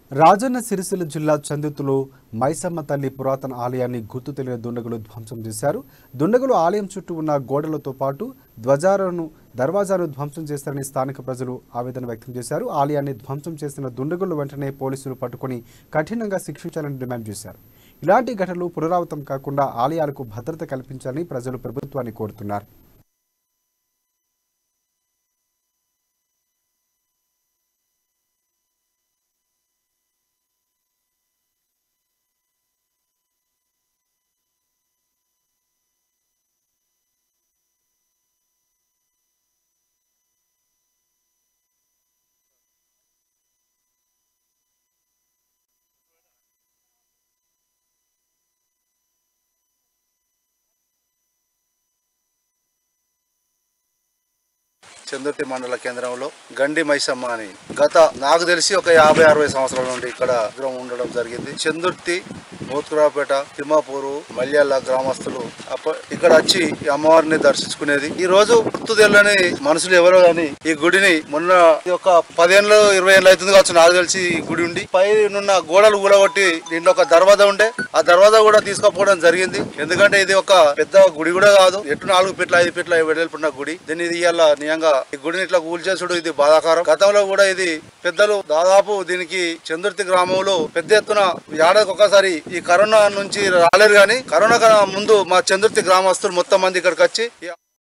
రాజన్న సిరిసిల్ల జిల్లా చందుతులో మైసమ్మ తల్లి పురాతన ఆలయాన్ని గుర్తు తెలియని దుండగులు ధ్వంసం చేశారు దుండగులు ఆలయం చుట్టూ ఉన్న గోడలతో పాటు ధ్వజాలను దర్వాజాను ధ్వంసం చేశారని స్థానిక ప్రజలు ఆవేదన వ్యక్తం చేశారు ఆలయాన్ని ధ్వంసం చేసిన దుండగులు వెంటనే పోలీసులు పట్టుకుని కఠినంగా శిక్షించాలని డిమాండ్ చేశారు ఇలాంటి ఘటనలు పునరావృతం కాకుండా ఆలయాలకు భద్రత కల్పించాలని ప్రజలు ప్రభుత్వాన్ని కోరుతున్నారు చందుర్తి మండల కేంద్రంలో గండి మైసమ్మ అని గత నాకు తెలిసి ఒక యాభై అరవై సంవత్సరాల నుండి ఇక్కడ విగ్రహం ఉండడం జరిగింది చందుర్తి మోత్కురాపేట తిమ్మాపూరు మల్యాల గ్రామస్తులు అప్ప ఇక్కడ వచ్చి ఈ అమ్మవారిని దర్శించుకునేది ఈ రోజు గుర్తు తెలియని మనుషులు ఎవరో గాని ఈ గుడిని మొన్న ఈ ఒక పదేళ్ళు ఇరవై ఏళ్ళు అవుతుంది కావచ్చు నాకు తెలిసి ఈ గుడి ఉండి పై నున్న గోడలు కూడగొట్టి దీంట్లో ఒక దర్వాజా ఉండే ఆ దర్వాజా కూడా తీసుకుపోవడం జరిగింది ఎందుకంటే ఇది ఒక పెద్ద గుడి కూడా కాదు ఎటు నాలుగు పెట్ల ఐదు పెట్ల వెడల్పున్న గుడి దీన్ని ఇది ఇవాళ నియంగా ఈ గుడిని ఇట్లా కూల్చేసుడు ఇది బాధాకరం గతంలో కూడా ఇది పెద్దలు దాదాపు దీనికి చందుర్తి గ్రామంలో పెద్ద ఎత్తున ఏడాదికి ఒకసారి ఈ కరోనా నుంచి రాలేరు కానీ కరోనా కన్నా ముందు మా చందుర్తి గ్రామస్తులు మొత్తం మంది ఇక్కడికి వచ్చి ఈ